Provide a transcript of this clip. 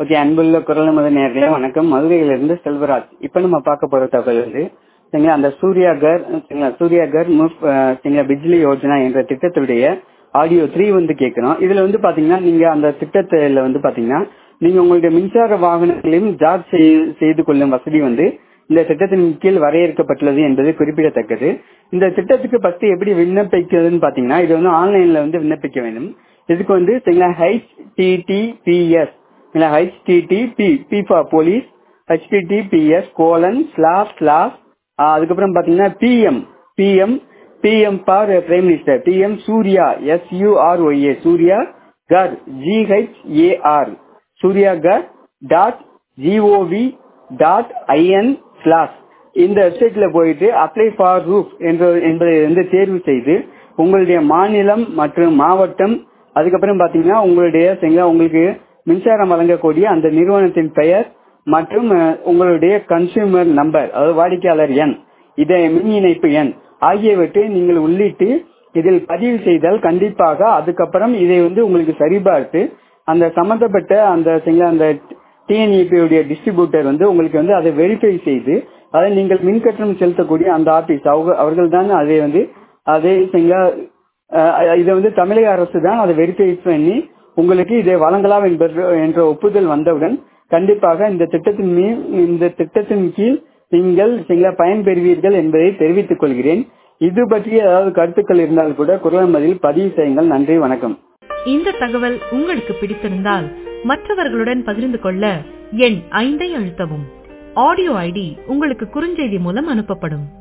okay அன்புள்ள குரல் மத நேர்களே வணக்கம் மதுரையிலிருந்து செல்வராஜ் இப்ப நம்ம பார்க்க போற தகவல் வந்து சரிங்களா அந்த சூர்யா கர் சரிங்களா சூர்யா கர் முஃப் அஹ், சரிங்களா பிஜ்லி யோஜனா என்ற திட்டத்துடைய ஆடியோ த்ரீ வந்து கேட்கிறோம் இதுல வந்து பாத்தீங்கன்னா நீங்க அந்த திட்டத்துல வந்து பாத்தீங்கன்னா நீங்க உங்களுடைய மின்சார வாகனங்களையும் சார்ஜ் செய்து- செய்து கொள்ளும் வசதி வந்து இந்த திட்டத்தின் கீழ் வரையறுக்கப்பட்டுள்ளது என்பது குறிப்பிடத்தக்கது இந்த திட்டத்துக்கு ஃபர்ஸ்ட் எப்படி விண்ணப்பிக்கிறதுன்னு பாத்தீங்கன்னா இது வந்து ஆன்லைன்ல வந்து விண்ணப்பிக்க வேண்டும் இதுக்கு வந்து சரிங்களா HTTPS HTTP P for police HTTPS colon slash slash அதுக்கப்புறம் பாத்தீங்கன்னா PM PM PM for prime minister PM Surya S U R Y A Surya Ghar G H A R Surya Ghar dot G O V dot I N slash இந்த வெப்சைட்ல போயிட்டு அப்ளை ஃபார் ரூப் என்ற என்பதை வந்து தேர்வு செய்து உங்களுடைய மாநிலம் மற்றும் மாவட்டம் அதுக்கப்புறம் பாத்தீங்கன்னா உங்களுடைய சரிங்களா, உங்களுக்கு மின்சாரம் வழங்கக்கூடிய அந்த நிறுவனத்தின் பெயர் மற்றும் அஹ், உங்களுடைய கன்சியூமர் நம்பர் அதாவது வாடிக்கையாளர் எண் இதை மின் இணைப்பு எண் ஆகியவற்றை நீங்கள் உள்ளிட்டு இதில் பதிவு செய்தால் கண்டிப்பாக அதுக்கப்புறம் இதை வந்து உங்களுக்கு சரிபார்த்து அந்த சம்பந்தப்பட்ட அந்த சரிங்களா, அந்த டிஎன்இபி உடைய டிஸ்ட்ரிபியூட்டர் வந்து உங்களுக்கு வந்து அதை வெரிஃபை செய்து அதை நீங்கள் மின் கட்டணம் செலுத்தக்கூடிய அந்த ஆபீஸ் அவங்க அவர்கள் தான் அதை வந்து அதை சரிங்களா, அஹ், இதை வந்து தமிழக அரசு தான் அதை வெரிஃபை பண்ணி உங்களுக்கு இதை வழங்கலாம் என்பது என்ற ஒப்புதல் வந்தவுடன் கண்டிப்பாக இந்த திட்டத்தின் மீ இந்த திட்டத்தின் கீழ் நீங்கள் சரிங்களா பயன்பெறுவீர்கள் என்பதை தெரிவித்துக் கொள்கிறேன் இது பற்றி ஏதாவது கருத்துக்கள் இருந்தால் கூட குரல் மதில் பதிவு செய்யுங்கள் நன்றி வணக்கம் இந்த தகவல் உங்களுக்கு பிடித்திருந்தால் மற்றவர்களுடன் பகிர்ந்து கொள்ள எண் ஐந்தை அழுத்தவும் ஆடியோ ஐடி உங்களுக்கு குறுஞ்செய்தி மூலம் அனுப்பப்படும்